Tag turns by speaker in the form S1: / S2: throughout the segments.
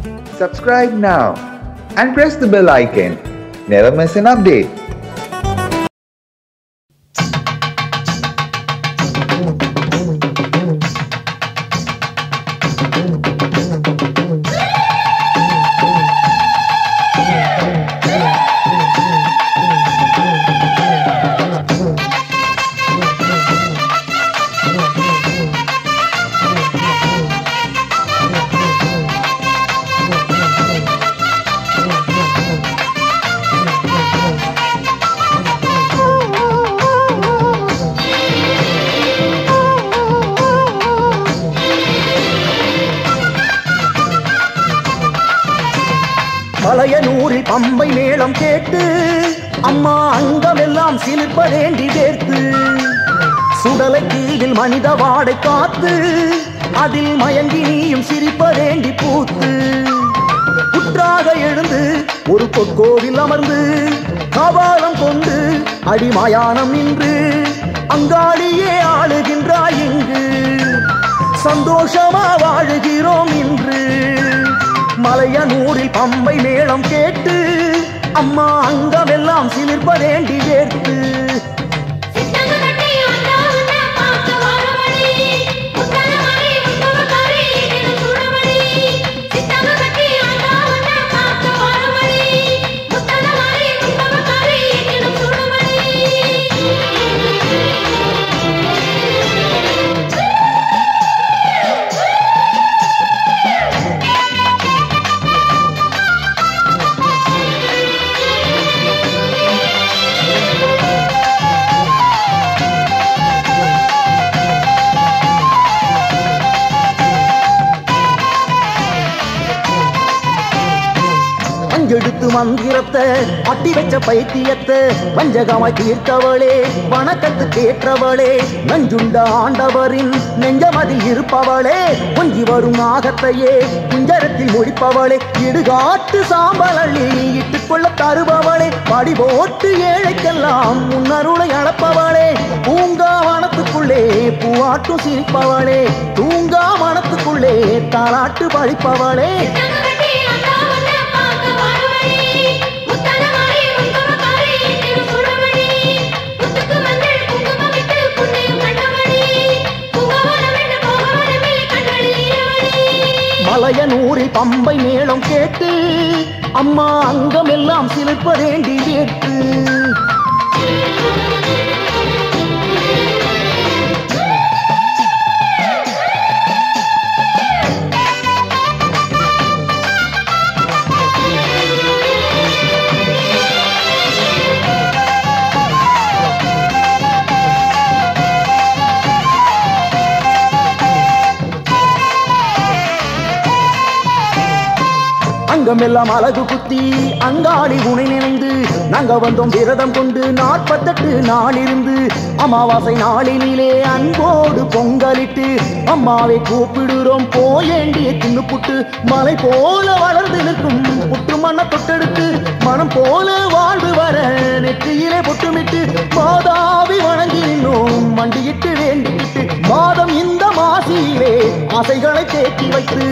S1: Subscribe now and press the bell icon. Never miss an update.
S2: மலையனூரில் பம்பை மேளம் கேட்டு அம்மா அங்கமெல்லாம் சிலிர்ப்பதேண்டி வேர்த்து சுடலை கீழில் மனித வாடை காத்து அதில் மயங்கி நீயும் சிரிப்பதேண்டி பூத்து புற்றாக எழுந்து ஒரு பொற்கோவில் அமர்ந்து கபாலம் கொண்டு அடிமயானம் நின்று அங்காளியே ஆளுகின்றாய் இங்கு சந்தோஷமா வாழுகிறோம் இன்று மலையனூரில் பம்பை மேளம் கேட்டு அம்மா அங்கமெல்லாம் சிலிர்ப்பதேண்டி வேர்த்து அஞ்செடுத்து மந்திரத்தை அட்டி வச்ச பைத்தியத்தை வஞ்சகமாய் தீர்த்தவளே வணக்கத்து கேட்டவளே நஞ்சுண்ட ஆண்டவரின் நெஞ்சமதில் இருப்பவளே கொஞ்சி வரும் நாகத்தையே குஞ்சரத்தில் முடிப்பவளே இடுகாட்டு சாம்பல் அள்ளி இட்டுக் கொள்ள தருபவளே படி போட்டு ஏழைக்கெல்லாம் முன்னருளை அளப்பவளே பூங்கா வனத்துக்குள்ளே பூவாட்டும் சிரிப்பவளே தூங்கா மனத்துக்குள்ளே தாலாட்டு பழிப்பவளே மலையனூரில் பம்பை மேளம் கேட்டு அம்மா அங்கமெல்லாம் சிலிர்ப்பதேண்டி வேட்டு அங்கமெல்லாம் அழகு குத்தி அங்காடி உனை நினைந்து நாங்க வந்தோம் விரதம் கொண்டு நாற்பத்தெட்டு நாளிருந்து அமாவாசை நாளினிலே அன்போடு பொங்கலிட்டு அம்மாவை கூப்பிடுறோம் போயேண்டிய தின்னு புட்டு மலை போல வளர்ந்து நிற்கும் புட்டு மண்ண தொட்டெடுத்து மனம் போல வாழ்வு வர நெற்றியிலே பொட்டுமிட்டு மாதாவி வணங்கி நின்னோம் மண்டியிட்டு வேண்டிக்கிட்டு மாதம் இந்த மாசியிலே ஆசைகளை தேக்கி வைத்து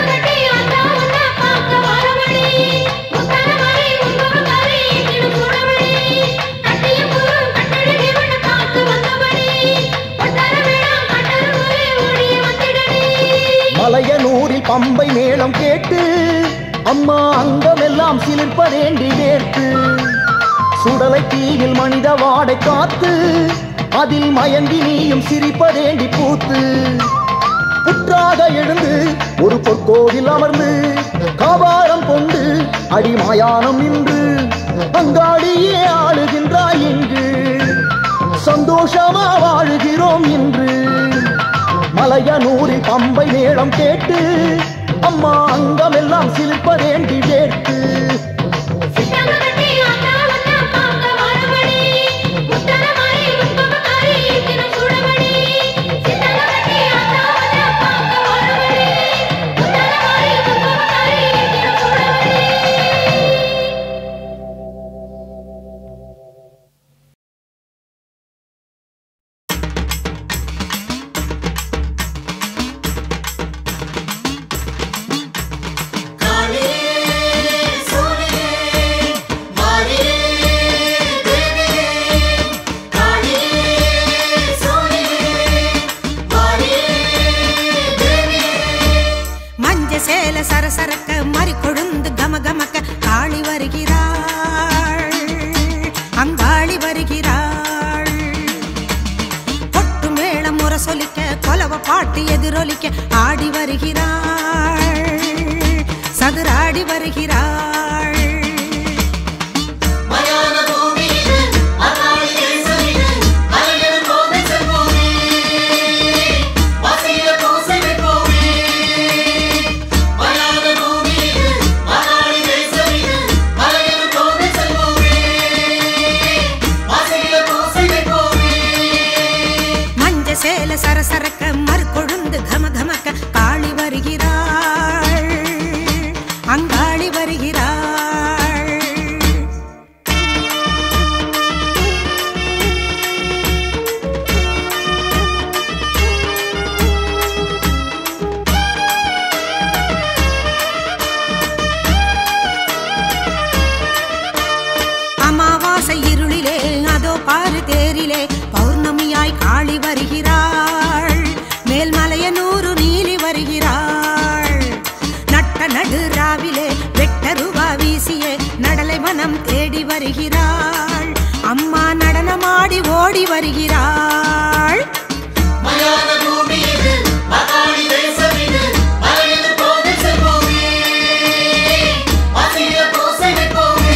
S2: மலையனூரில் பம்பை மேளம் கேட்டு அம்மா அங்கமெல்லாம் சிலிர்ப்பதேண்டி வேர்த்து சுடலை தீயில் மனித வாடை காத்து அதில் மயங்கி நீயும் சிரிப்பதேண்டி பூத்து புற்றாக எழுந்து ஒரு பொற்கோவில் அமர்ந்து காபாரம் கொண்டு அடிமயானம் நின்று அங்காடியே ஆளுகின்றாய் இங்கு சந்தோஷமா வாழுகிறோம் இன்று மலையனூரில் பம்பை மேளம் கேட்டு அம்மா அங்கமெல்லாம் சிலிர்ப்பதேண்டி வேர்த்து
S3: காளி மஞ்ச சேல சரசரக்க மறி கொழுந்து கம கமக்க காளி வருகிறாள் அங்காளி வருகிறாள் கொட்டு மேளம் முரசொலிக்க கொலவ பாட்டு எதிரொலிக்க ஆடி வருகிறாள் சதுராடி வருகிறாள்
S4: மயான பூமியிது அகாளி தேசமிது அலையது கோதை செல்வோமே வாசிய பூசை வைப்போமே மயான பூமியிது அகாளி தேசமிது அலையது கோதை செல்வோமே வாசிய பூசை வைப்போமே
S3: மஞ்ச சேல சரசரக்க மறுகொழுந்து கம கமக்க காளி வருகிறாள் அங்காளி வருகிறாள் அமாவாசை இருளிலே அதோ பாரு தேரிலே பௌர்ணமியாய் காளி வருகிறாள் மேல்மலையனூரு நீலி வருகிறாள் நட்ட நடு ராவிலே வெட்டருவா வீசியே நடலை மனம் தேடி வருகிறாள் அம்மா நடனமாடி ஓடி வருகிறாள்
S4: மயான பூமியிது அகாளி தேசமிது அலையது கோதை செல்வோமே வாசிய பூசை வைப்போமே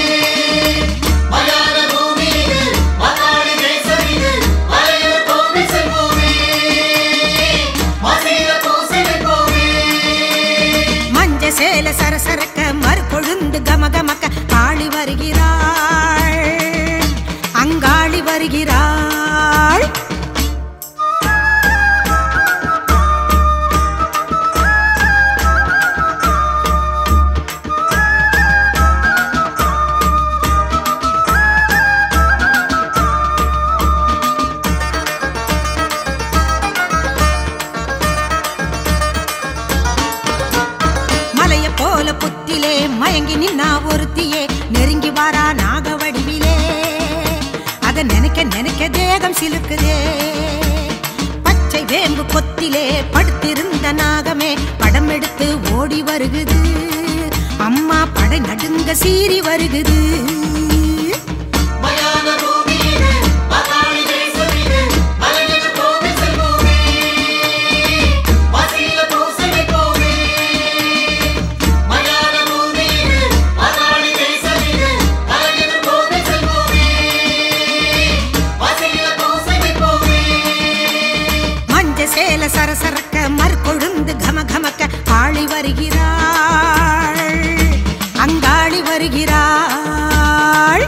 S4: மயான பூமியிது அகாளி தேசமிது அலையது கோதை செல்வோமே வாசிய பூசை வைப்போமே
S3: மஞ்ச சேல சரசரக்க மறுகொழுந்து கம கமக்க காளி வருகிறாள் அங்காளி வருகிறாள் மலைய போல புத்திலே மயங்கி நின்னா ஒருத்தியே நெருங்கி வாரா நாக வடிவிலே அத நினைக்க நினைக்க தேகம் சிலுக்குதே பச்சை வேம்பு கொத்திலே படுத்திருந்த நாகமே படம் எடுத்து ஓடி வருகுது அம்மா படை நடுங்க சீறி வருகுது
S4: மயான பூமியிது அகாளி தேசமிது அலையது கோதை செல்வோமே வாசிய பூசை வைப்போமே மயான பூமியிது அகாளி தேசமிது அலையது கோதை செல்வோமே வாசிய பூசை வைப்போமே
S3: மஞ்ச சேல சரசரக்க மறுகொழுந்து கம கமக்க காளி வருகிறாள் அங்காளி வருகிறாள்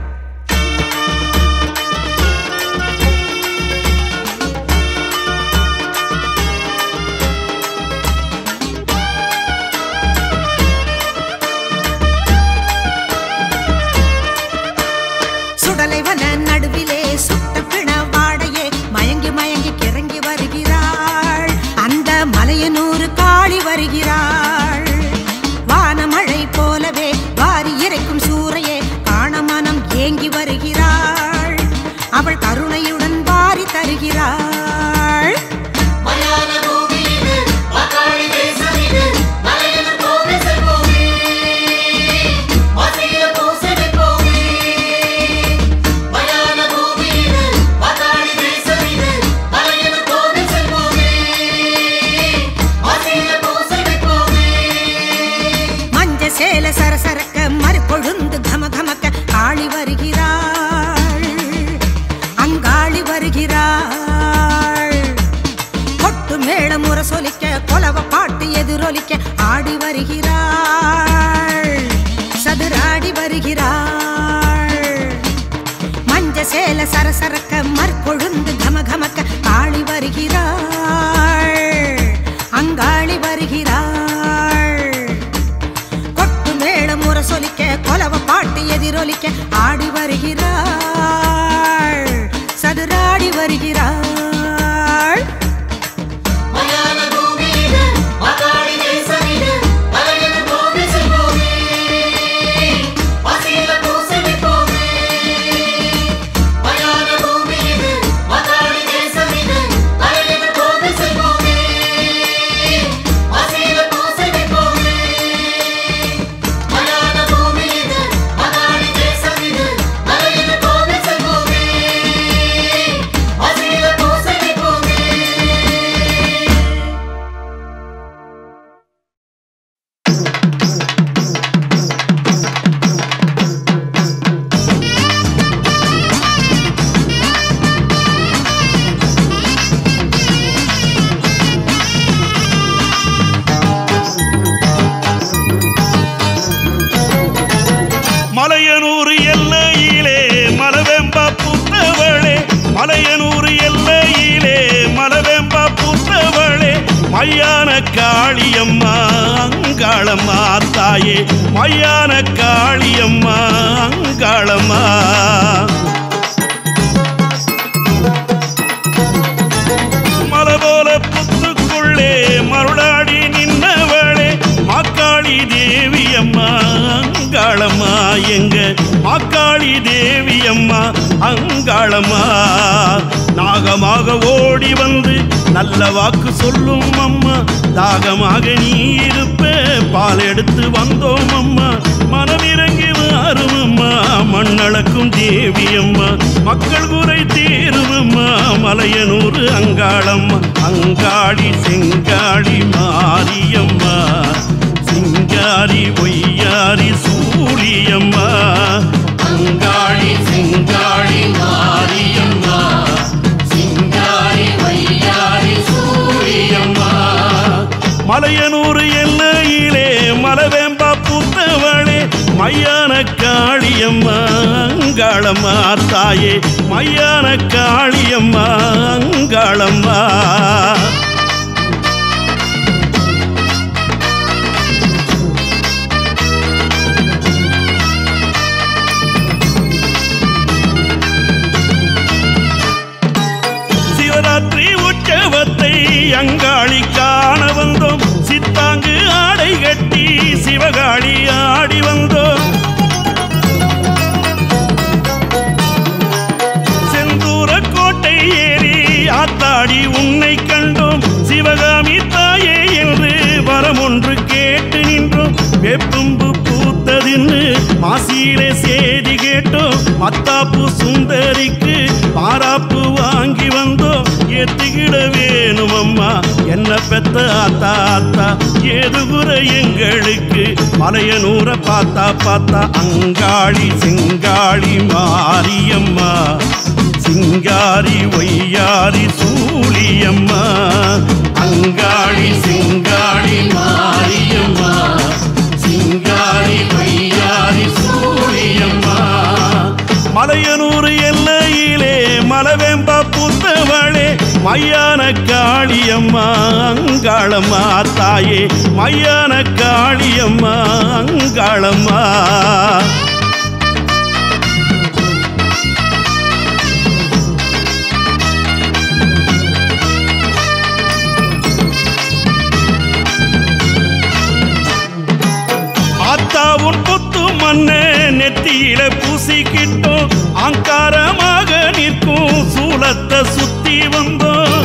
S3: சுடலைவன நடுவிலே சுட்ட பிண வாடையே மயங்கி மயங்கி கிறங்கி வருகிறாள் அந்த மலையனூறு காளி வருகிறாள் வானமழை போலவே வாரி இறைக்கும் சூறையே காண மனம் ஏங்கி வருகிறாள் அவள் கருணையுடன் வாரி தருகிறாள்
S4: மயான பூமியிது அகாளி தேசமிது அலையது கோதை செல்வோமே வாசிய பூசை வைப்போமே மயான பூமியிது அகாளி தேசமிது அலையது கோதை செல்வோமே வாசிய பூசை வைப்போமே
S3: மஞ்ச சேல சரசரக்க மறுகொழுந்து கம கமக்க காளி வருகிறாள் அங்காளி வருகிறாள் கொட்டு மேள முரசொலிக்க கொலவ பாட்டு எதிரொலிக்க ஆடி வருகிறாள் சதுராடி வருகிறாள் மஞ்ச சேல சரசரக்க மறுகொழுந்து கம கமக்க காளி வருகிறாள் அங்காளி வருகிறாள் கொட்டு மேள முரசொலிக்க கொலவ பாட்டு எதிரொலிக்க ஆடி வருகிறாள் சதுராடி வருகிறாள்
S4: மயான பூமியிது அகாளி தேசமிது அலையது கோதை செல்வோமே வாசிய பூசை வைப்போமே மயான பூமியிது அகாளி தேசமிது அலையது கோதை செல்வோமே வாசிய
S5: மையான காளியம்மா அங்காளம்மா தாயே மையான காளியம்மா அங்காளம்மா மலை போல புத்துக்குள்ளே மருளாடி நின்னவளே மாக்காளி தேவி அம்மா அங்காளம்மா எங்க மாக்காளி தேவி அம்மா அங்காளம்மா நாகமாக ஓடி வந்து நல்ல வாக்கு சொல்லும் அம்மா தாகமாக நீ இருப்ப பால் எடுத்து வந்தோம் அம்மா மனமிறங்கி வரும் அம்மா மண்ணளக்கும் தேவி அம்மா மக்கள் குறை தீரும் அம்மா மலையனூர் அங்காளம்மா அங்காளி செங்காளி மாரியம்மா சிங்காரி ஒய்யாரி சூரியம்மா அங்காளி செங்காளி மாரியம்மா சிங்காரி ஒய்யாரி சூரியம்மா மலையனூர் எல்லையிலே மலவேம்பா புத்தவளே மையான காளியம்மா அங்காளம்மா தாயே மையான காளியம்மா அங்காளம்மா சிவராத்திரி உற்சவத்தை அங்காளி காண வந்தோம் சித்தாங்கு ஆடை கட்டி சிவகாளி ஆடி வந்தோம் செந்தூர கோட்டை ஏறி ஆத்தாடி உன்னை கண்டோம் சிவகாமி தாயே என்று வரம் ஒன்று கேட்டு நின்றோம் வேப்பம்பு பூத்ததின்னு மாசியிலே சேதி கேட்டோம் மத்தாப்பு சுந்தரிக்கு பாராப்பு வாங்கி வந்தோம் ஏத்துக்கிட வேணும் அம்மா என்ன பெத்த ஆத்தா ஆத்தா ஏது குறை எங்களுக்கு மலையனூரை பார்த்தா பார்த்தா அங்காளி சிங்காளி மாரியம்மா சிங்காரி ஒய்யாரி சூழியம்மா அங்காளி சிங்காளி மாரியம்மா சிங்காரி ஒய்யாரி சூழியம்மா மலையனூர் எல்லையிலே மலவேம்பா புத்தவளே மையான காளியம்மா அங்காளம்மா தாயே மையான காளியம்மா அங்காளம்மா ஆத்தாவுன் புத்து மண்ணை நெத்தியில பூசிக்கிட்டோம் அங்காரமாக நிற்கும் சூலத்தை சுத்தி வந்தோம்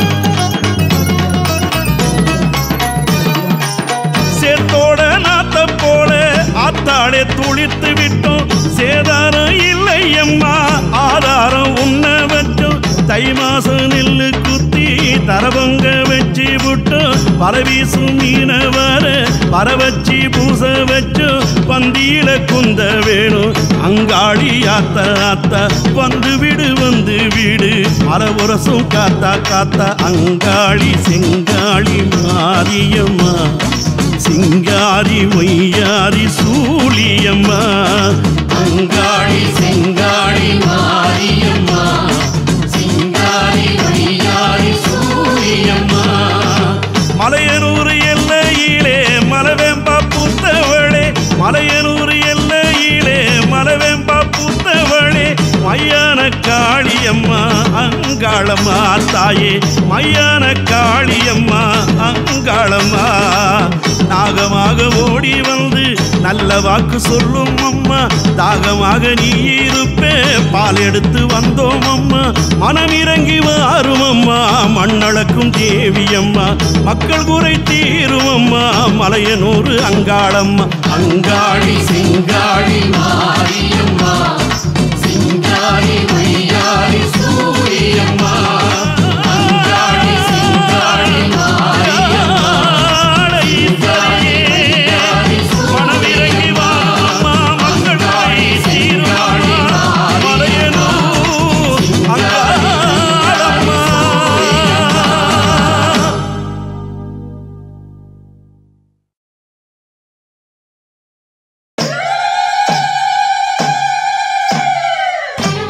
S5: சேத்தோட நாத்த போல ஆத்தாளே துளித்து விட்டோம் சேதாரம் இல்லை அம்மா ஆதாரம் உன்ன வச்சோம் தை மாசம் நெல்லு குத்தி தரவங்க வச்சு விட்டோம் பரவீசும் மீன வர பர வச்சு பூச வச்சோம் பந்தியில குந்த வேணும் அங்காளி ஆத்த ஆத்த வந்து விடு வந்து விடு மரபுரசும் காத்தா காத்தா அங்காளி செங்காளி மாரியம்மா சிங்காரி மொய்யாரி சூழியம்மா அங்காளி செங்காளி மாரியம்மா சிங்காரி மொய்யாரி சூழியம்மா மலையனூர் எல்லையிலே மலவேம்பா பூத்தவளே மலையனூர் எல்லையிலே மலவேம்பா பூத்தவளே மையான காளியம்மா அங்காளம்மா தாயே மையான காளியம்மா அங்காளம்மா நாகமாக ஓடி வந்து நல்ல வாக்கு சொல்லும் அம்மா தாகமாக நீ இருப்பே பால் எடுத்து வந்தோம் அம்மா மனம் இறங்கி வாரும் அம்மா மண்ணளக்கும் தேவி அம்மா மக்கள் குறை தீரும் அம்மா மலையனூர் அங்காளம்மா அங்காளி சிங்காளி மாரியம்மா சிங்காரி மையாரி சூரியம்மா அங்காளி சிங்காளி மாரியம்மா மனமிறங்கி வா அம்மா மக்கள் குறை தீரும் அம்மா மலையனூர் அங்காளம்மா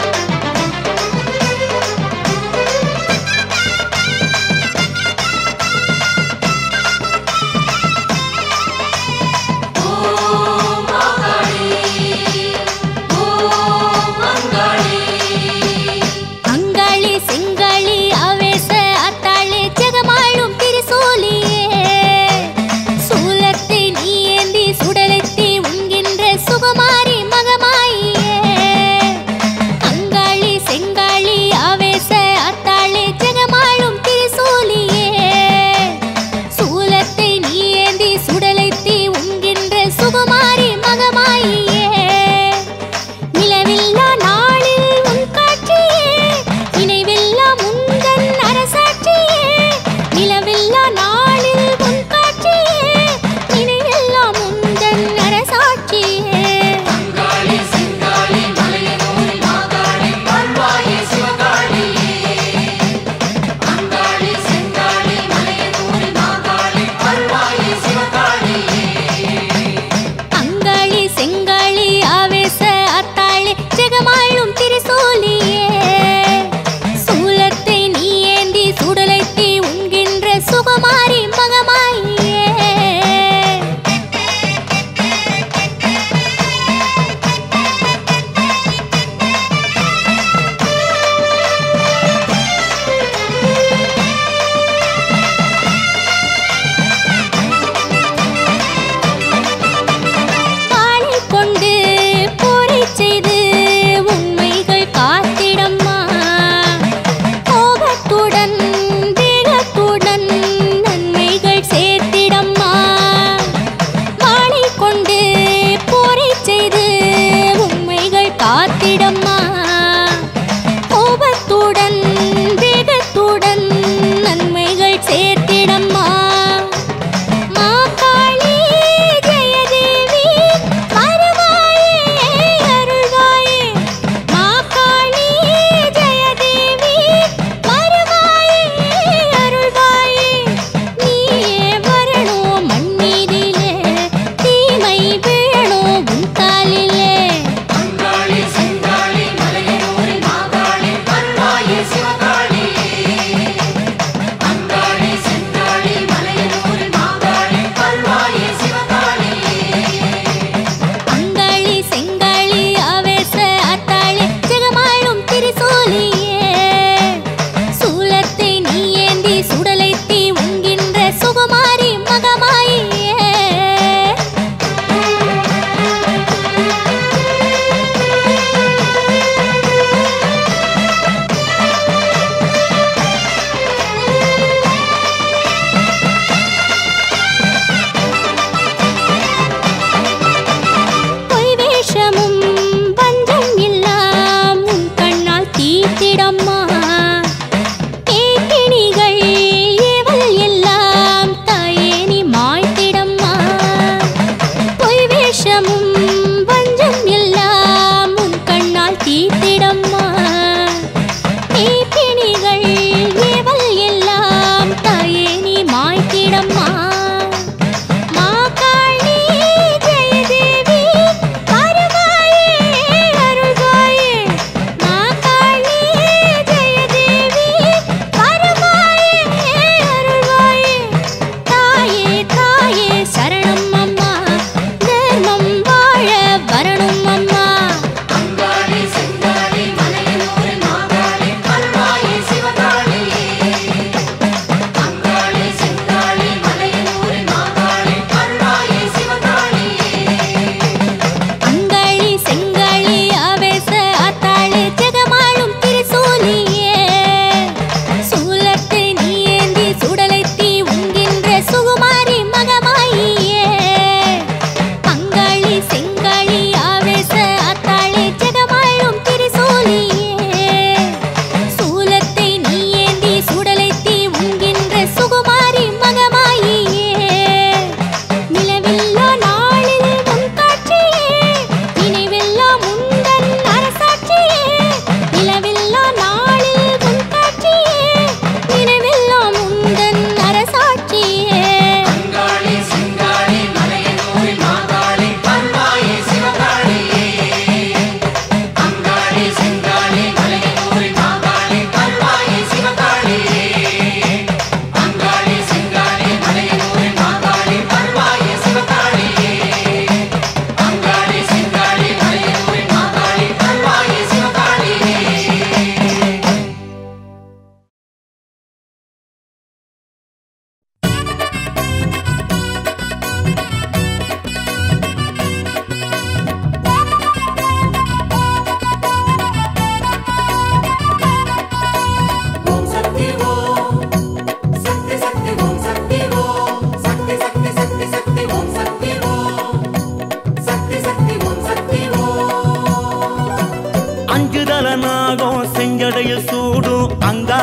S4: ஆ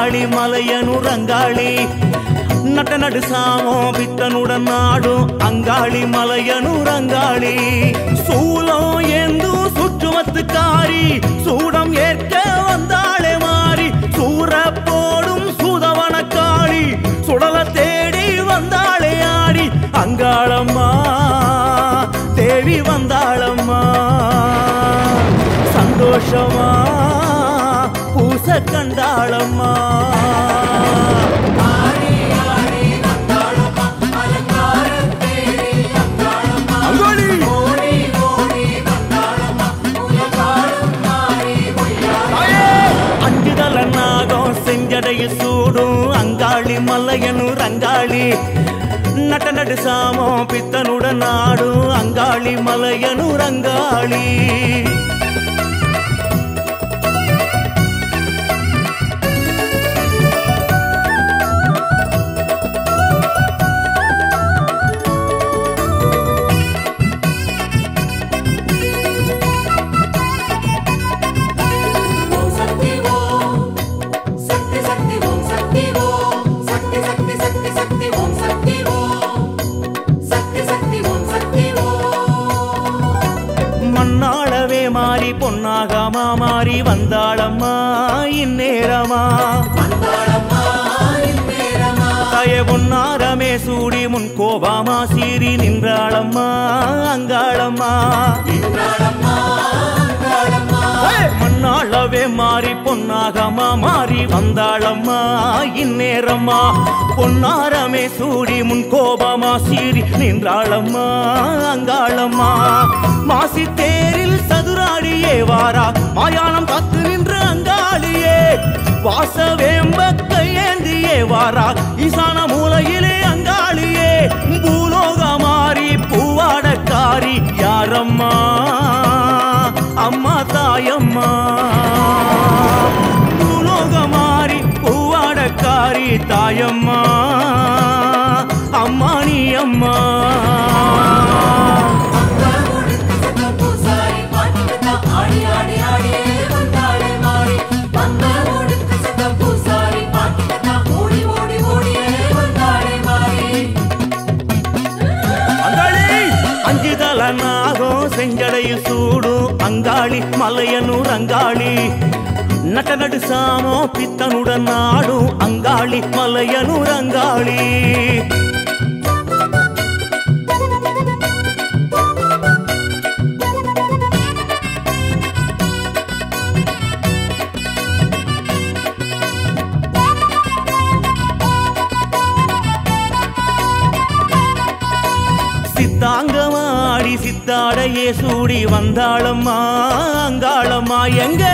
S6: அங்காளி மலையனூர் அங்காளி நட்ட நடு சாமம் பித்தனுடன் நாடும் அங்காளி மலையனூர் அங்காளி சூலம் ஏந்தும் சுற்றுமத்துக்காரி சூடம் ஏற்க வந்தாளே மாறி சூற போடும் சூதவனக்காளி சுடல தேடி வந்தாளே ஆடி அங்காளம்மா தேவி வந்தாளம்மா சந்தோஷமா பூச கண்டாளம்மா அங்காளி அஞ்சுதல நாகம் செஞ்சடைய சூடும் அங்காளி மல்லையனூர் அங்காளி நட்ட நடு சாமம் பித்தனுடன் நாடும் அங்காளி மலையனூர் அங்காளி
S4: ஓம் சக்தி ஓம் சக்தி சக்தி ஓம் சக்தி ஓம் சக்தி சக்தி சக்தி சக்தி ஓம் சக்தி ஓம் சக்தி சக்தி ஓம் சக்தி ஓம்
S6: மண்ணாளவே மாறி பொன்னாகமா மாறி வந்தாளம்மா இந்நேரமா தய பொன்னாரமே சூடி முன் கோபாமா சீறி நின்றாளம்மா அங்காளம்மா மண்ணாளவே மாறி பொன்னாகமா மாறி வந்தாளம்மா இந்நேரம்மா பொன்னாரமே சூடி முன் கோபமா சீறி நின்றாளம்மா அங்காளம்மா மாசி தேரில் சதுராடியே வாரா மாயானம் காத்து நின்று அங்காளியே வாசவேம்ப கையேந்தியே வாரா ஈசான மூலையிலே அங்காளியே பூலோக மாறி பூவாடக்காரி யாரம்மா அம்மா தாயம்மா பூலோக மாறி பூவாடக்காரி தாயம்மா அம்மா நீ அம்மா
S4: பூசாரி பாட்டுக்கு ஆடி ஆடி ஆடியே வந்தாளே மாறி வந்த ஓடுக்கு சத்தம் பூசாரி பாட்டுக்கு ஓடி ஓடி ஓடியே வந்தாளே மாறி
S6: அங்காளி அஞ்சு தல நாகம் செஞ்சடையில் சூடும் அங்காளி மலையனூர் அங்காளி நட்ட நடு சாமோ பித்தனுடன் நாடும் அங்காளி மலையனூர் அங்காளி சித்தாங்கமாடி சித்தாடையே சூடி வந்தாளம்மா அங்காளம்மா எங்க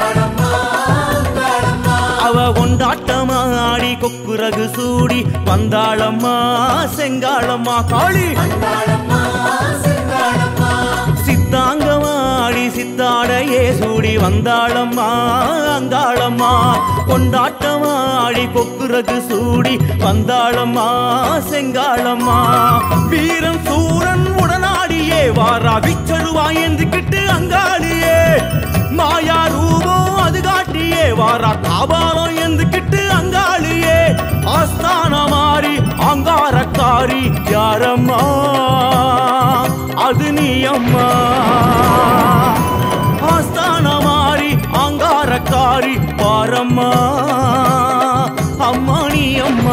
S6: அவ கொண்டாட்டமாடி கொக்குரகு சூடி வந்தாளம்மா செங்காளம்மா காளி சித்தாங்கமாடி சித்தாடையே சூடி வந்தாளம்மா அங்காளம்மா கொண்டாட்டமாடி கொக்குரகு சூடி வந்தாளம்மா செங்காளம்மா வீரன் சூரன் உடனாடியே வாரா விச்சருவா எந்துக்கிட்டு அங்காளியே மாயா ரூபம் அது காட்டியே வாரா காபாலம் எந்துக்கிட்டு அங்காளியே ஆஸ்தான மாறி அங்காரக்காரி யாரம்மா அது நீ அம்மா ஆஸ்தான மாறி அங்காரக்காரி பாரம்மா அம்மா நீ அம்மா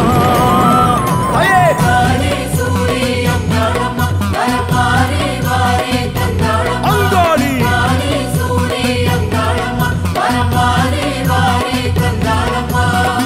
S6: ஐயே!
S4: காளி சூரி அங்காளம்மா வரமாரி வாரி தந்தாளம்மா
S6: அங்காளி
S4: காளி சூரி அங்காளம்மா வரமாரி வாரி தந்தாளம்மா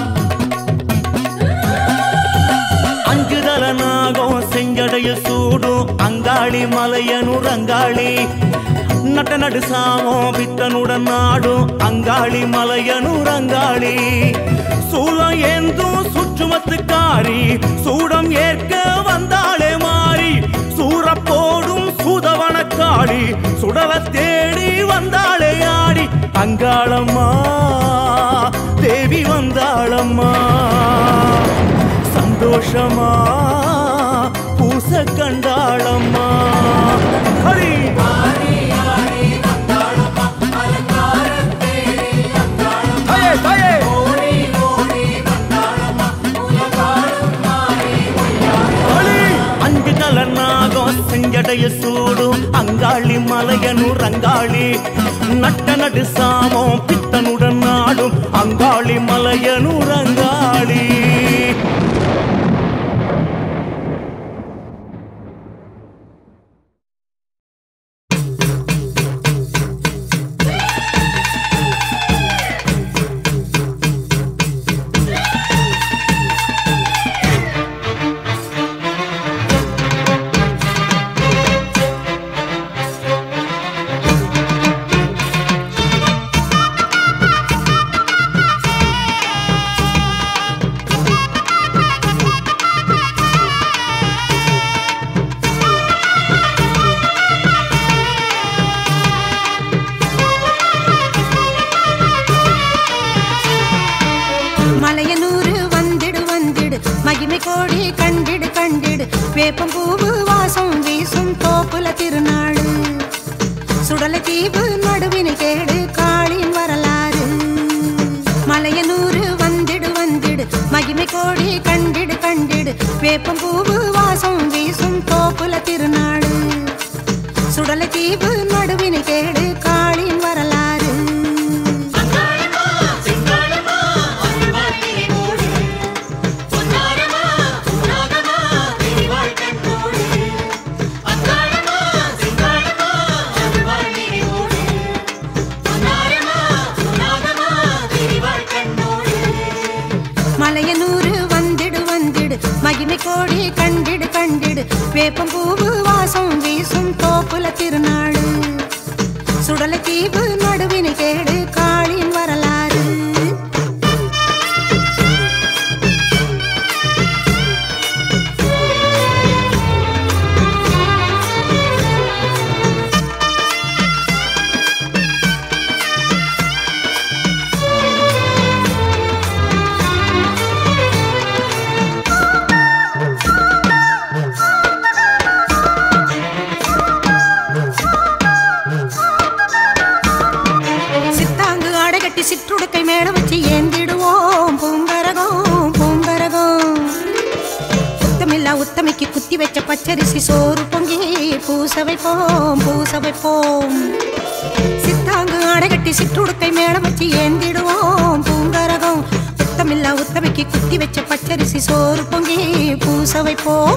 S6: அஞ்சு தல நாகம் செஞ்சடையில் சூடும் அங்காளி மலையனூர் அங்காளி நட்ட நடு சாமம் பித்தனுடன் நாடும் அங்காளி மலையனூர் அங்காளி சூலம் ஏந்தும் சுற்றுமத்துக்காரி சூடம் ஏற்க வந்தாளே மாறி சூரப்போடும் சூதவனக்காளி சுடல தேடி வந்தாளே ஆடி அங்காளம்மா தேவி வந்தாளம்மா சந்தோஷமா பூச கண்டாளம்மா ஹரி தாயே தாயே செஞ்சடைய சூடும் அங்காளி மலையனூர் அங்காளி நட்ட நடு சாமம் பித்தனுடன் நாடும் அங்காளி மலையனூர் அங்காளி
S3: மலையனூரு வந்திடு வந்திடு மகிமை கோடி கண்டிடு கண்டிடு வேப்பம் பூவு வாசம் வீசும் தோப்புல திருநாடு சுடலை தீவு நடுவினை கேடு காளின் வரலாறு மலையனூரு வந்திடு வந்திடு மகிமை கோடி கண்டிடு கண்டிடு வேப்பம் பூவு வாசம் வீசும் தோப்புல திருநாடு சுடலை தீவு நடுவினை கேடு காளின் வரலாறு மலையனூரு வந்திடு வந்திடு மகிமை கோடி கண்டிடு கண்டிடு வேப்பம் பூவு வாசம் வீசும் தோப்புல திருநாடு சுடலை தீவு நடுவினை கேடு காளின் வரலாறு சித்தாங்கு அடைகட்டி சிற்றுடுக்கை மேல வச்சு ஏந்திடுவோம் பூங்கரகம் பூங்கரகம் உத்தமில்லா உத்தமைக்கு குத்தி வச்ச பச்சரிசி சோறு பொங்கி பூச வைப்போம் பூச வைப்போம் சித்தாங்கு அடைகட்டி சிற்றுடுக்கை மேல வச்சு ஏந்திடுவோம் பூங்கரகம் உத்தமில்லா உத்தமைக்கு குத்தி வச்ச பச்சரிசி சோறு பொங்கி பூச வைப்போம்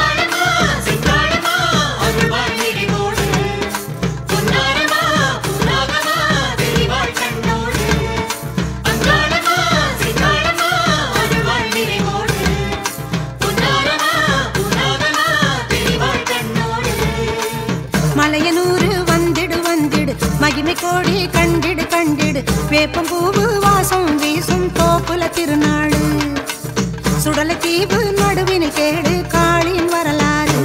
S3: மலையனூரு வந்திடு வந்திடு மகிமை கோடி கண்டிடு கண்டிடு வேப்பம் பூவு வாசம் வீசும் தோப்புல திருநாடு சுடலை தீவு நடுவினை கேடு காளின் வரலாறு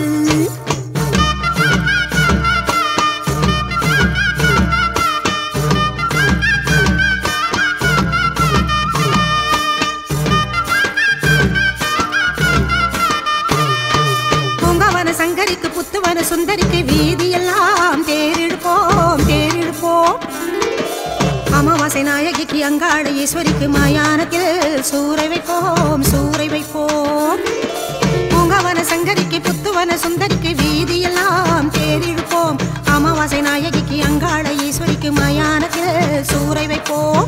S3: பூங்காவன சங்கரிக்கு புத்துவன சுந்தரிக்கு வீதியெல்லாம் தேரிடுப்போம் தேரிடுப்போம் அமாவாசை நாயகிக்கு அங்காள ஈஸ்வரிக்கு மயானத்தில் சூறை வைப்போம் சூறை வைப்போம் பூங்காவன சங்கரிக்கு புத்துவன சுந்தரிக்கு வீதியெல்லாம் தேரிடுப்போம் அமாவாசை நாயகிக்கு அங்காள ஈஸ்வரிக்கு மயானத்தில் சூறை வைப்போம்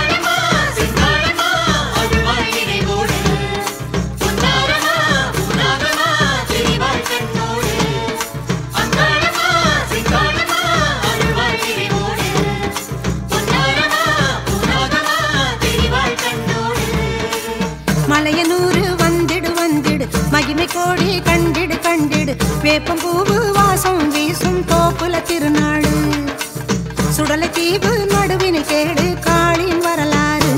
S3: மலையனூரு வந்திடு வந்திடு மகிமை கோடி கண்டிடு கண்டிடு வேப்பம் பூவு வாசம் வீசும் தோப்புல திருநாடு சுடலை தீவு நடுவினை கேடு காளின் வரலாறு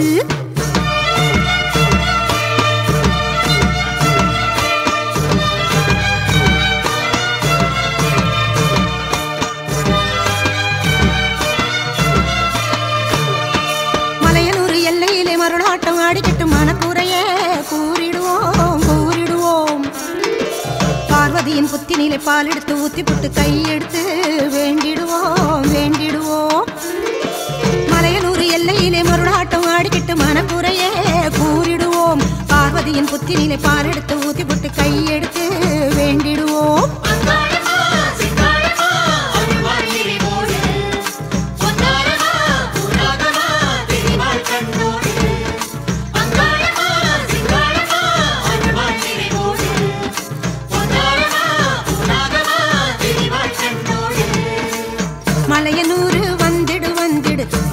S3: மலையனூர் எல்லையிலே மருளாட்டம் ஆடிக்கிட்டு மனக்குறையே கூறிடுவோம் கூறிடுவோம் பார்வதியின் புத்தினிலே பால் எடுத்து ஊத்தி புட்டு கையெடுத்து வேண்டிடுவோம் வேண்டிடுவோம் மலையனூர் எல்லையிலே மருளாட்டம் ஆடிக்கிட்டு மனக்குறையே கூறிடுவோம் பார்வதியின் புத்தினிலே பால் எடுத்து ஊத்தி புட்டு கையெடுத்து வேண்டிடுவோம்
S4: அங்காள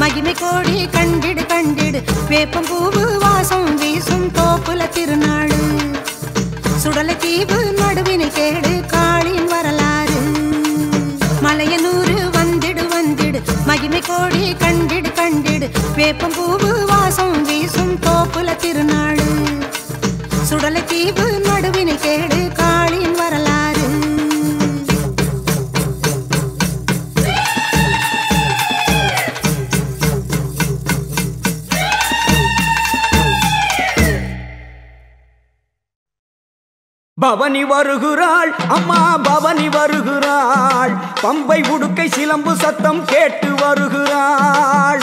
S3: மகிமை கோடி கண்டிடு கண்டிடு வேப்பம் பூவு வாசம் வீசும் தோப்புல திருநாடு சுடலை தீவு நடுவினை கேடு காளின் வரலாறு மலையனூறு வந்திடு வந்திடு மகிமை கோடி கண்டிடு கண்டிடு வேப்பம் பூவு வாசம் வீசும் தோப்புல திருநாடு சுடலை தீவு நடுவினை கேடு காளின் வரலாறு
S2: பவனி வருகிறாள் அம்மா பவனி வருகிறாள் பம்பை உடுக்கை சிலம்பு சத்தம் கேட்டு வருகிறாள்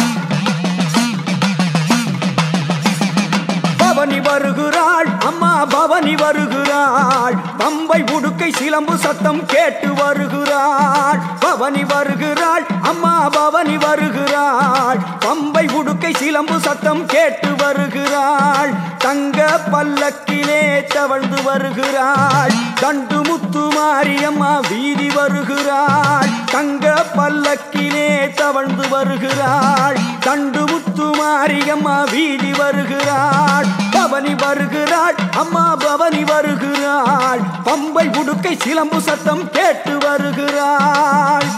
S2: பவனி வருகிறாள் அம்மா பவனி வருகிறாள் பம்பை உடுக்கை சிலம்பு சத்தம் கேட்டு வருகிறாள் பவனி வருகிறாள் அம்மா பவனி வருகிறாள் பம்பை உடுக்கை சிலம்பு சத்தம் கேட்டு வருகிறாள் தங்க பல்லக்கிலே தவழ்ந்து வருகிறாள் தண்டு முத்து மாரியம்மா வீதி வருகிறாள் தங்க பல்லக்கிலே தவழ்ந்து வருகிறாள் தண்டு முத்து மாரியம்மா வீதி வருகிறாள் பவனி வருகிறாள் அம்மா பவனி வருகிறாள் பம்பை உடுக்கை சிலம்பு சத்தம் கேட்டு வருகிறாள்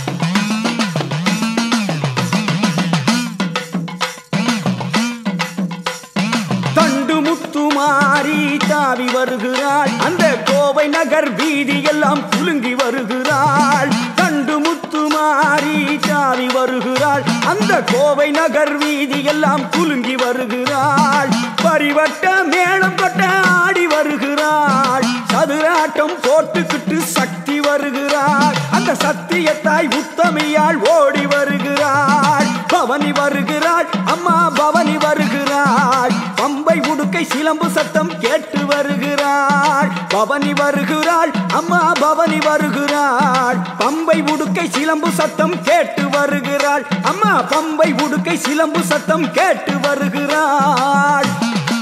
S2: தண்டு முத்து மாறி தாவி வருகிறாள் அந்த கோவை நகர் வீதி எல்லாம் குலுங்கி வருகிறாள் தண்டு முத்து மாறி தாவி வருகிறாள் அந்த கோவை நகர் வீதி எல்லாம் குலுங்கி வருகிறாள் பரிவட்ட மேளம் கொட்ட ஆடி வருகிறாள் சதுராட்டம் போட்டுக்கிட்டு சக்தி வருகிறாள் அந்த சத்தியத்தாய் உத்தமியாள் ஓடி வருகிறாள் பவனி வருகிறாள் அம்மா பவனி வருகிறாள் பம்பை உடுக்கை சிலம்பு சத்தம் கேட்டு வருகிறாள் பவனி வருகிறாள் அம்மா பவனி வருகிறாள் பம்பை உடுக்கை சிலம்பு சத்தம் கேட்டு வருகிறாள் அம்மா பம்பை உடுக்கை சிலம்பு சத்தம் கேட்டு வருகிறாள்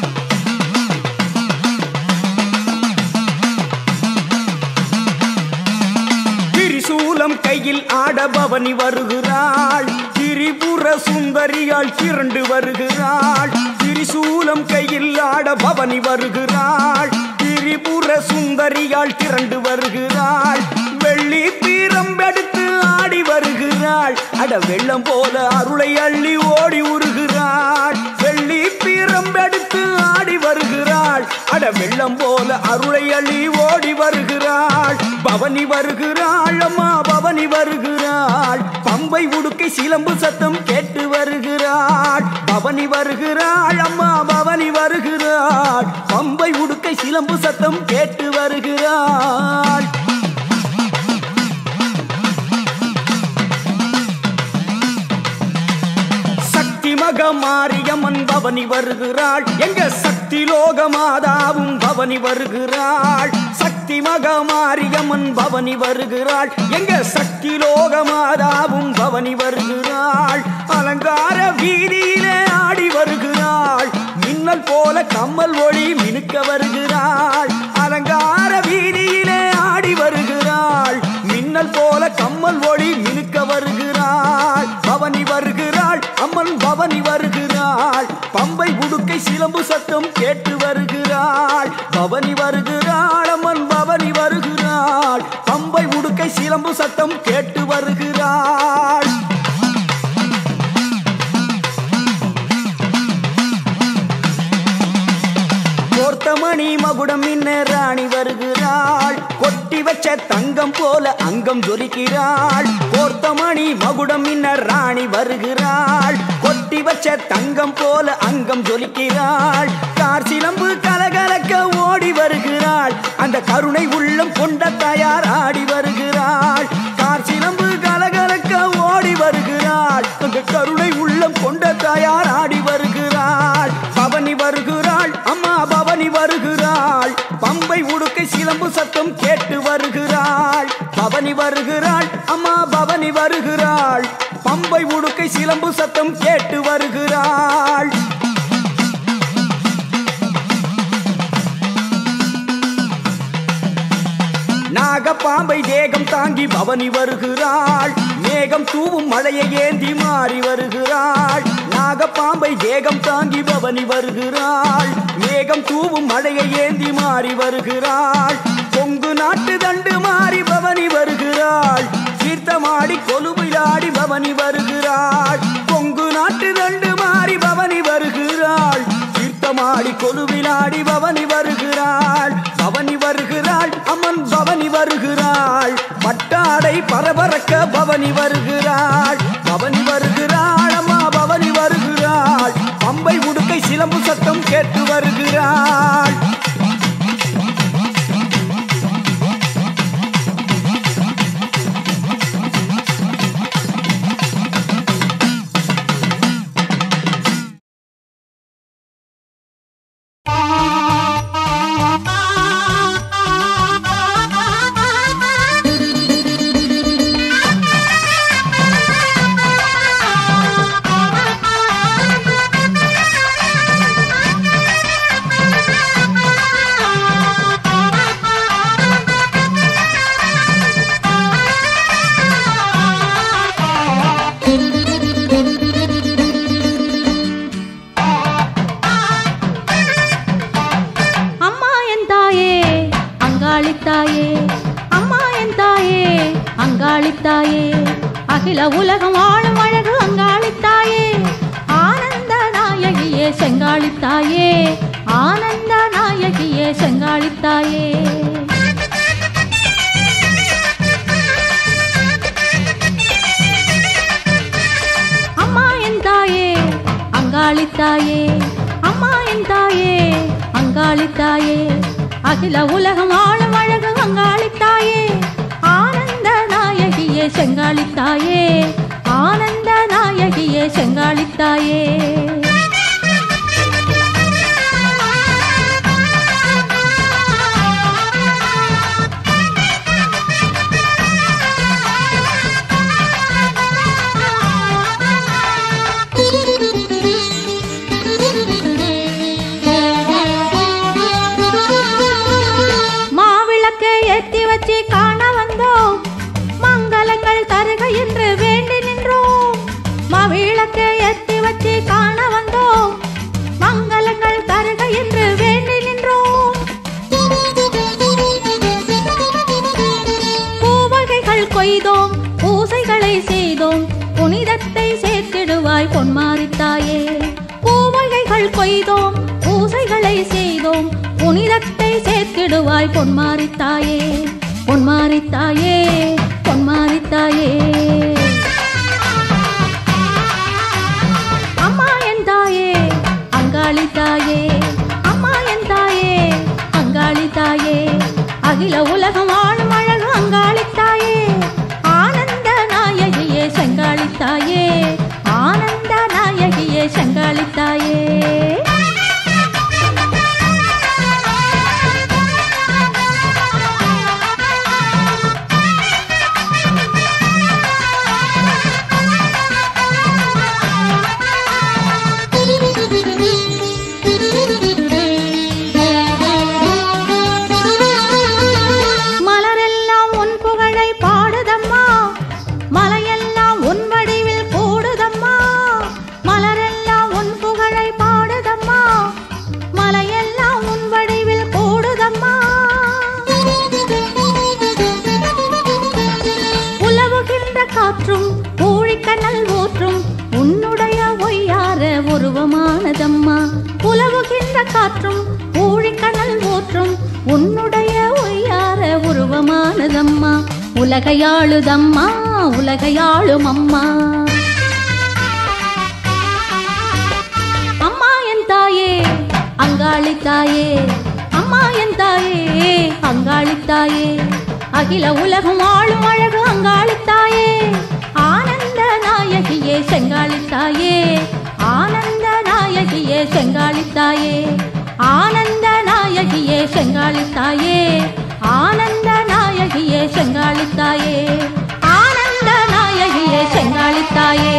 S2: திரிசூலம் கையில் ஆட பவனி வருகிறாள் திரிபுர சுந்தரியாள் திரண்டு வருகிறாள் திரிசூலம் கையில் ஆட பவனி வருகிறாள் திரிபுர சுந்தரியாள் திரண்டு வருகிறாள் வெள்ளி பீரம்பெடுத்து ஆடி வருகிறாள் அட வெள்ளம் போல அருளை அள்ளி ஓடி உருகிறாள் வெள்ளி பீரம்பெடுத்து ஆடி வருகிறாள் அட வெள்ளம் போல அருளை அள்ளி ஓடி வருகிறாள் பவனி வருகிறாள் அம்மா பவனி வருகிறாள் பம்பை உடுக்கை சிலம்பு சத்தம் கேட்டு வருகிறாள் பவனி வருகிறாள் அம்மா பவனி வருகிறாள் பம்பை உடுக்கை சிலம்பு சத்தம் கேட்டு வருகிறாள் சக்தி மக மாரியம்மன் பவனி வருகிறாள் எங்க சக்தி லோக மாதாவும் பவனி வருகிறாள் சக்தி மக மாரியம்மன் பவனி வருகிறாள் எங்க சக்தி லோக மாதாவும் பவனி வருகிறாள் அலங்கார வீதியிலே ஆடி வருகிறாள் மின்னல் போல கம்மல் ஒளி மினுக்க வருகிறாள் அலங்கார வீதியிலே ஆடி வருகிறாள் மின்னல் போல கம்மல் ஒளி மினுக்க வருகிறாள் பவனி வருகிறாள் அம்மன் பவனி வருகிறாள் பம்பை உடுக்கை சிலம்பு சத்தம் கேட்டு வருகிறாள் பவனி வருகிறாள் அம்மன் பவனி வருகிறாள் பம்பை உடுக்கை சிலம்பு சத்தம் கேட்டு வருகிறாள் கோர்த்தமணி மகுடம் இன்ன ராணி வருகிறாள் கொட்டி வச்ச தங்கம் போல அங்கம் ஜொலிக்கிறாள் கோர்த்தமணி மகுடம் இன்ன ராணி வருகிறாள் கொட்டி வச்ச தங்கம் போல அங்கம் ஜொலிக்கிறாள் கார் சிலம்பு கலகலக்க ஓடி வருகிறாள் அந்த கருணை உள்ளம் கொண்ட தாயார் ஆடி வருகிறாள் கார் சிலம்பு கலகலக்க ஓடி வருகிறாள் அந்த கருணை உள்ளம் கொண்ட தாயார் ஆடி வருகிறாள் பவனி வருகிறாள் அம்மா பவனி வருகிறாள் பம்பை உடுக்கை சிலம்பு சத்தம் கேட்டு வருகிறாள் பவனி வருகிறாள் அம்மா பவனி வருகிறாள் பம்பை உடுக்கை சிலம்பு சத்தம் கேட்டு வருகிறாள் நாகப்பாம்பை தேகம் தாங்கி பவனி வருகிறாள் மேகம் தூவும் மழையை ஏந்தி மாறி வருகிறாள் நாகப்பாம்பை தேகம் தாங்கி பவனி வருகிறாள் மேகம் தூவும் மழையை ஏந்தி மாறி வருகிறாள் கொங்கு நாட்டு தண்டு மாறி பவனி வருகிறாள் தீர்த்தமாடி கொலுவிலாடி பவனி வருகிறாள் கொங்கு நாட்டு தண்டு மாறி பவனி வருகிறாள் தீர்த்தமாடி கொலுவிலாடி பவனி வருகிறாள் பவனி வருகிறாள் அம்மன் பவனி வருகிறாள் பட்டாடை பரபரக்க பவனி வருகிறாள் பவனி வருகிறாள் அம்மா பவனி வருகிறாள் பம்பை உடுக்கை சிலம்பு சத்தம் கேட்டு வருகிறாள்
S7: அம்மா என் தாயே அங்காளித்தாயே அம்மா என் தாயே அங்காளித்தாயே அகில உலகம் ஆளும் அழகு அங்காளித்தாயே ஆனந்த நாயகியே செங்காளித்தாயே ஆனந்த நாயகியே செங்காளித்தாயே அம்மா என் தாயே அங்காளித்தாயே அம்மா என் தாயே அங்காளித்தாயே அகில உலகம் ஆளும் அழகு அங்காளித்தாயே ஆனந்த நாயகியே செங்காளித்தாயே ஆனந்த நாயகியே செங்காளித்தாயே மாவிளக்கை ஏத்தி வச்சு காண வந்தோம் மங்களங்கள் தருக என்று வேண்டி நின்றோம் மாவிளக்கை ஏத்தி வச்சு காண வந்தோம் மங்களங்கள் தருக என்று வேண்டி நின்றோம் பூவகைகள் கொய்தோம் பூசைகளை செய்தோம் புனிதத்தை சேர்த்திடுவாய் பொன்மாரித்தாயே பூவகைகள் கொய்தோம் பூசைகளை செய்தோம் புனிதத்தை சேர்த்திடுவாய் பொன்மாரித்தாயே பொன்மாரித்தாயே பொன்மாரித்தாயே அம்மா என் தாயே அங்காளி தாயே அம்மா என் தாயே அங்காளி தாயே அகில உலகம் ஆளும் அழகு அங்காளி தாயே ஆனந்த நாயகியே செங்காளி தாயே ஆனந்த நாயகியே செங்காளி தாயே மலரெல்லாம் உன் புகழை பாடுதம்மா மலையெல்லாம் உன் வடிவில் கூடுதம்மா மலரெல்லாம் உன் புகழை பாடுதம்மா மலையெல்லாம் உன் வடிவில் கூடுதம்மா உலவுகின்ற காற்றும் ஊழிக்கனல் ஊற்றும் உன்னுடைய ஒய்யார உருவமானதம்மா உலவுகின்ற காற்றும் ஊழிக்கனல் ஊற்றும் உன்னுடைய ஒய்யார உருவமானதம்மா உலகையாளுதம்மா உலகையாளும் அம்மா அம்மா என் தாயே அங்காளி தாயே அம்மா என் தாயே அங்காளி தாயே அகில உலகம் ஆளும் அழகு அங்காளி தாயே ஆனந்த நாயகியே செங்காளி தாயே ஆனந்த நாயகியே செங்காளி தாயே ஆனந்த நாயகியே செங்காளி தாயே ஆனந்த நாயகியே செங்காளி தாயே ஆனந்த நாயகியே செங்காளி தாயே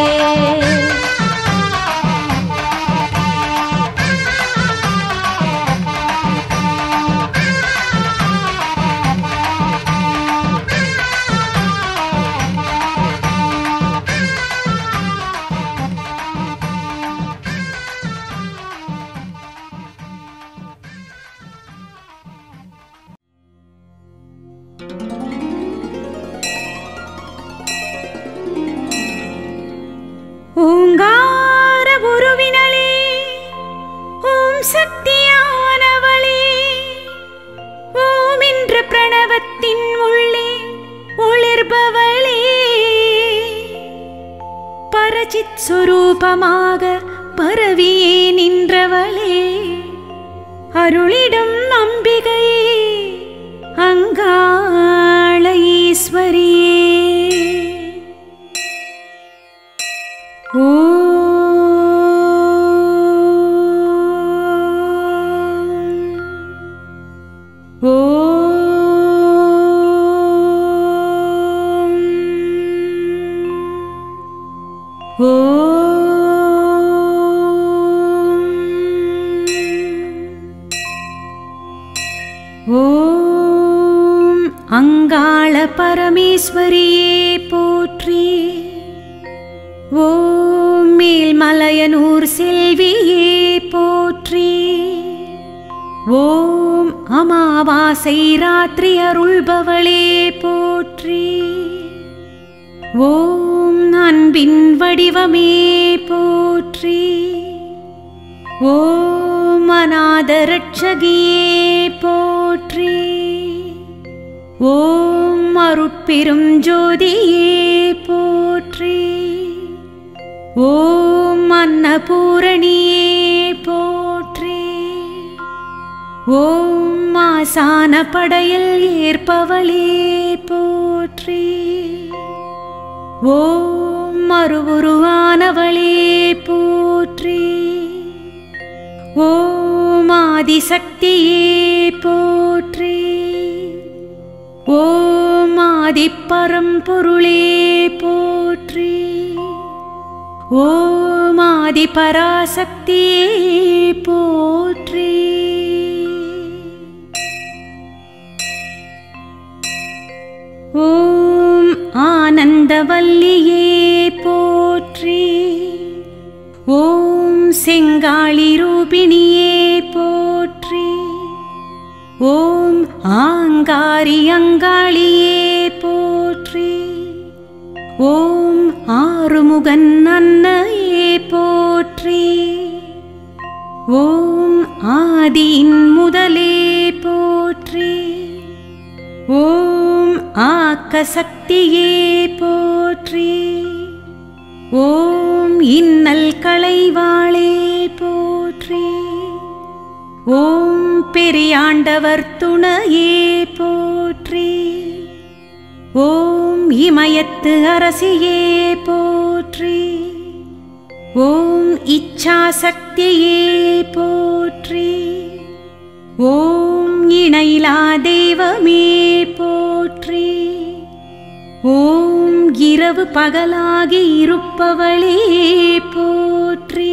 S8: அருள்பவளே பரசித் சுரூபமாக பரவியே நின்றவளே அருளிடும் அம்பிகையே அங்காள ஈஸ்வரியே ஓம் ஓம் அங்காள பரமேஸ்வரியே போற்றி ஓம் மேல்மலையனூர் செல்வியே போற்றி ஓம் அமாவாசை ராத்திரி அருள்பவளே போற்றி ஓம் அன்பின் வடிவமே போற்றி ஓம் அநாதரட்சகியே போற்றி ஓம் அருட்பெரும் ஜோதியே போற்றி ஓம் அன்னபூரணியே போற்றி ஓம் ஆசான படையில் ஏற்பவளே போற்றி ஓம் மறுவுருவானவளே போற்றி ஓம் ஆதிசக்தியே போற்றி ஓம் ஆதிப்பரம்பொருளே போற்றி ஓம் ஆதிபராசக்தியே போற்றி ஓம் ஆனந்தவல்லியே போற்றி ஓம் செங்காளி ரூபிணியே போற்றி ஓம் ஆங்காரி அங்காளியே போற்றி ஓம் ஆறுமுகன் அன்னையே போற்றி ஓம் ஆதியின் முதலே போற்றி ஓம் ஆக்க சக்தியே போற்றி ஓம் இன்னல் களைவாளே போற்றி ஓம் பெரியாண்டவர் துணையே போற்றி ஓம் இமயத்து அரசியே போற்றி ஓம் இச்சாசக்தியே போற்றி ஓம் இணையிலா தெய்வமே போற்றி ஓம் இரவு பகலாகி இருப்பவளே போற்றி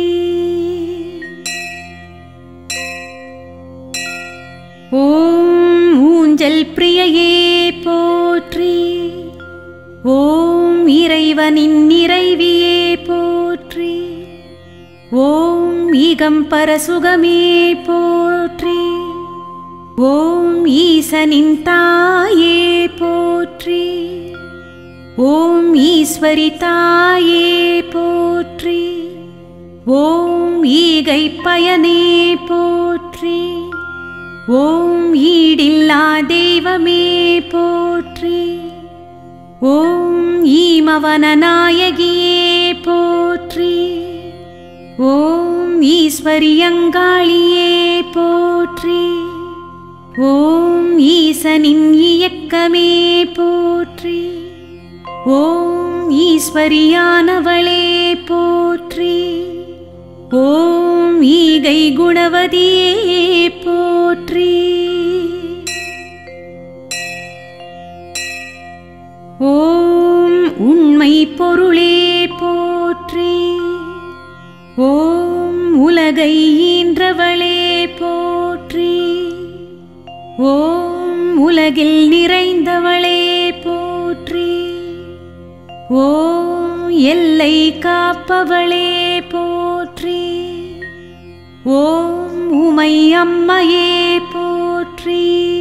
S8: ஓம் ஊஞ்சல் பிரியையே போற்றி ஓம் இறைவனின் நிறைவியே போற்றி ஓம் ஈகம் பரசுகமே போற்றி ஓம் ஈசனின் தாயே போற்றி ஓம் ஈஸ்வரி தாயே போற்றி ஓம் ஈகை பயனே போற்றி ஓம் ஈடில்லா தெய்வமே போற்றி ஓம் ஈமவன நாயகியே போற்றி ஓம் ஈஸ்வரியங்காளியே போற்றி ஓம் ஈசனின் இயக்கமே போற்றி ஓம் ஈஸ்வரியானவளே போற்றி ஓம் ஈகை குணவதியே போற்றி ஓம் உண்மை பொருளே போற்றி ஓம் உலகை ஈன்றவளே போற்றி ஓம் உலகில் நிறைந்தவளே போற்றி ஓம் எல்லை காப்பவளே போற்றி ஓம் உமை அம்மையே போற்றி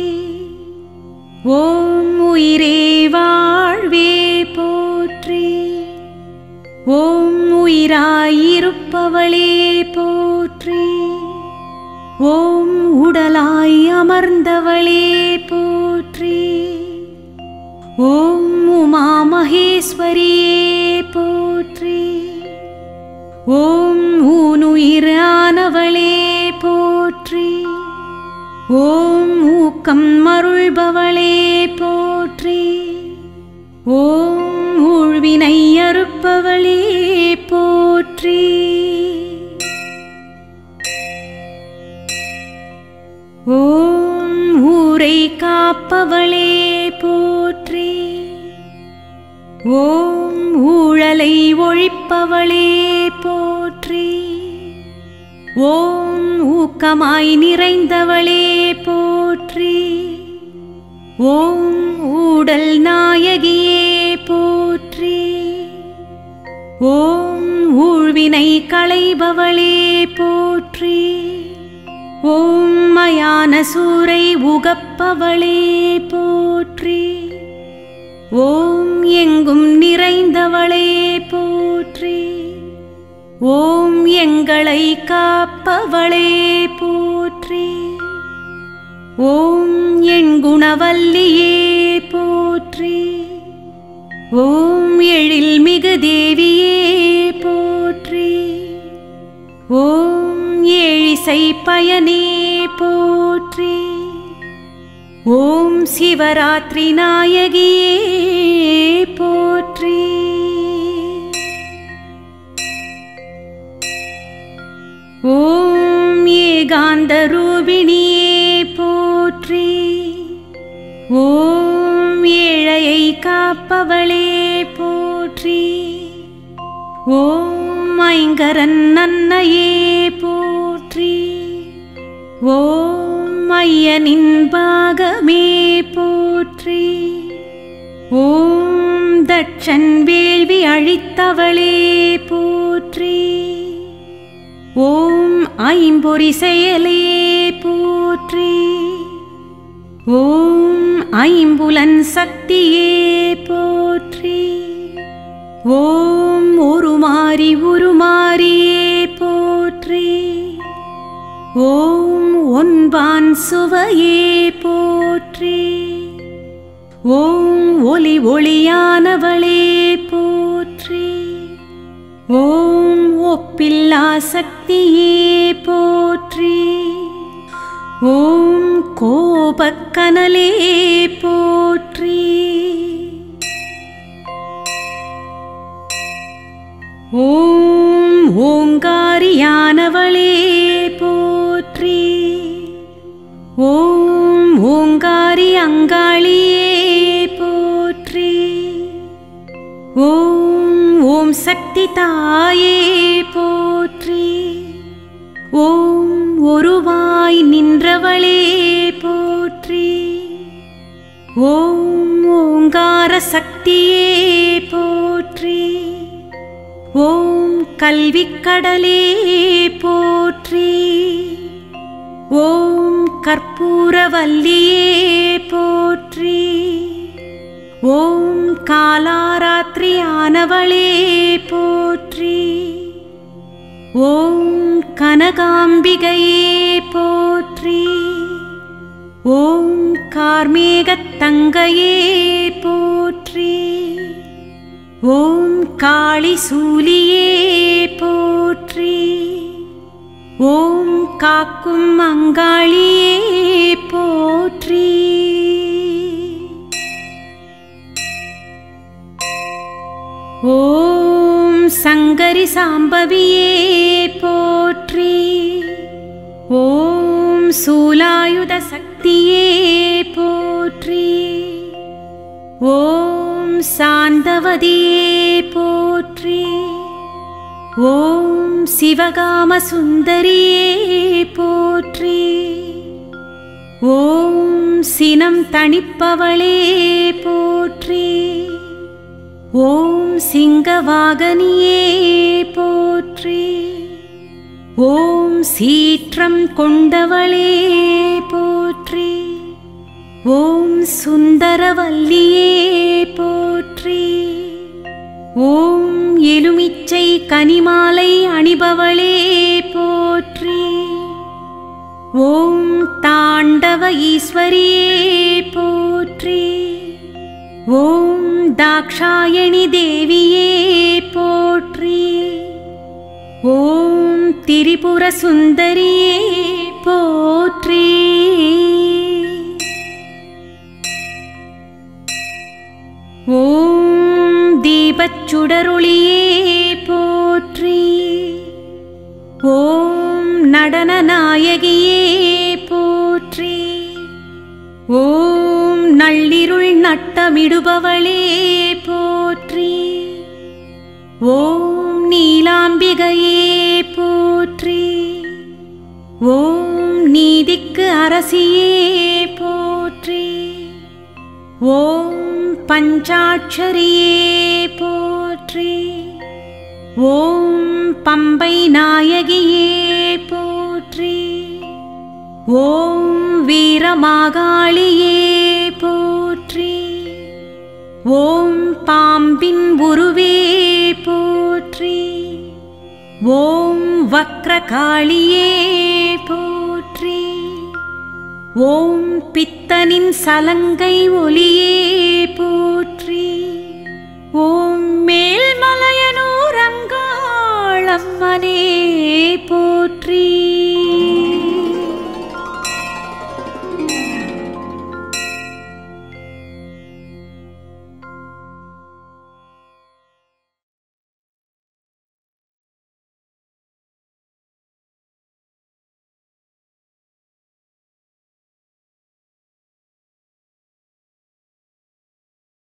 S8: ஓம் உயிரே வாழ்வே போற்றி ஓம் உயிராயிருப்பவளே போற்றி ஓம் உடலாய் அமர்ந்தவளே போற்றி ஓம் உமா மாகேஸ்வரியே போற்றி ஓம் ஊனுயிரானவளே போற்றி ஓம் ஊக்கம் மருள்பவளே போற்றி ஓம் ஊழ்வினை அறுப்பவளே போற்றி ஓம் ஊரை காப்பவளே போற்றி ஓம் ஊழலை ஒழிப்பவளே போற்றி ஓம் ஊக்கமாய் நிறைந்தவளே போற்றி ஓம் ஊடல் நாயகியே போற்றி ஓம் ஊழ்வினை களைபவளே போற்றி ஓம் மயான சூரை உகப்பவளே போற்றி ஓம் எங்கும் நிறைந்தவளே போற்றி ஓம் எங்களை காப்பவளே போற்றி ஓம் என் குணவல்லியே போற்றி ஓம் எழில் மிகு தேவியே போற்றி ஓம் ஏழிசை பயனே போற்றி ஓம் சிவராத்திரி நாயகியே போற்றி ஓம் ஏகாந்த ரூபிணியே போற்றி ஓம் ஏழையை காப்பவளே போற்றி ஓம் ஐங்கரன் நன்னையே போற்றி ஓம் ஐயனின் பாகமே போற்றி ஓம் தட்சன் வேள்வி அழித்தவளே போற்றி ஓம் ஐம்பொறி செயலே போற்றி ஓம் ஐம்புலன் சக்தியே போற்றி ஓம் உருமாறி உருமாறியே போற்றி ஓம் ஒன்பான் சுவையே போற்றி ஓம் ஒளி ஒளியானவளே போற்றி ஓம் ஒப்பில்லா சக்தியே போற்றி ஓம் கோபக்கனலே போற்றி ஓம் ஓங்காரியானவளே போற்றி ஓம் ஓங்காரி அங்காளியே போற்றி ஓம் ஓம் சக்தி தாயே போற்றி ஓம் ஒருவாய் நின்றவளே போற்றி ஓம் ஓங்கார சக்தியே போற்றி ஓம் கல்விக்கடலே போற்றி ஓம் கற்பூரவல்லியே போற்றி ஓம் காலாராத்திரியானவளே போற்றி ஓம் கனகாம்பிகையே போற்றி ஓம் கார்மேகத் தங்கையே போற்றி ஓம் காளி சூலியே போற்றி ஓம் காக்கும் அங்காளியே போற்றி ஓம் சங்கரி சாம்பவியே போற்றி ஓம் சூலாயுத சக்தியே போற்றி ஓம் சாந்தவதியே போற்றி ஓம் சிவகாம சுந்தரியே போற்றி ஓம் சினம் தணிப்பவளே போற்றி ஓம் சிங்கவாகனியே போற்றி ஓம் சீற்றம் கொண்டவளே போற்றி ஓம் சுந்தரவல்லியே போற்றி ஓம் எலுமிச்சை கனிமாலை அணிபவளே போற்றி ஓம் தாண்டவ ஈஸ்வரியே போற்றி ஓம் தாக்ஷாயணி தேவியே போற்றி ஓம் திரிபுர சுந்தரியே போற்றி ஓம் தீபச்சுடருளியே போற்றி ஓம் நடன நாயகியே போற்றி ஓம் நள்ளிருள் நட்டமிடுபவளே போற்றி ஓம் நீலாம்பிகையே போற்றி ஓம் நீதிக்கு அரசியே போற்றி ஓம் பஞ்சாட்சரியே போற்றி ஓம் பம்பை நாயகியே போற்றி ஓம் வீரமாகாளியே போற்றி ஓம் பாம்பின் உருவே போற்றி ஓம் வக்ரகாளியே போற்றி ஓம் பித்தனின் சலங்கை ஒளியே போற்றி ஓம் மேல்மலையனூர் அங்காளம்மனே போற்றி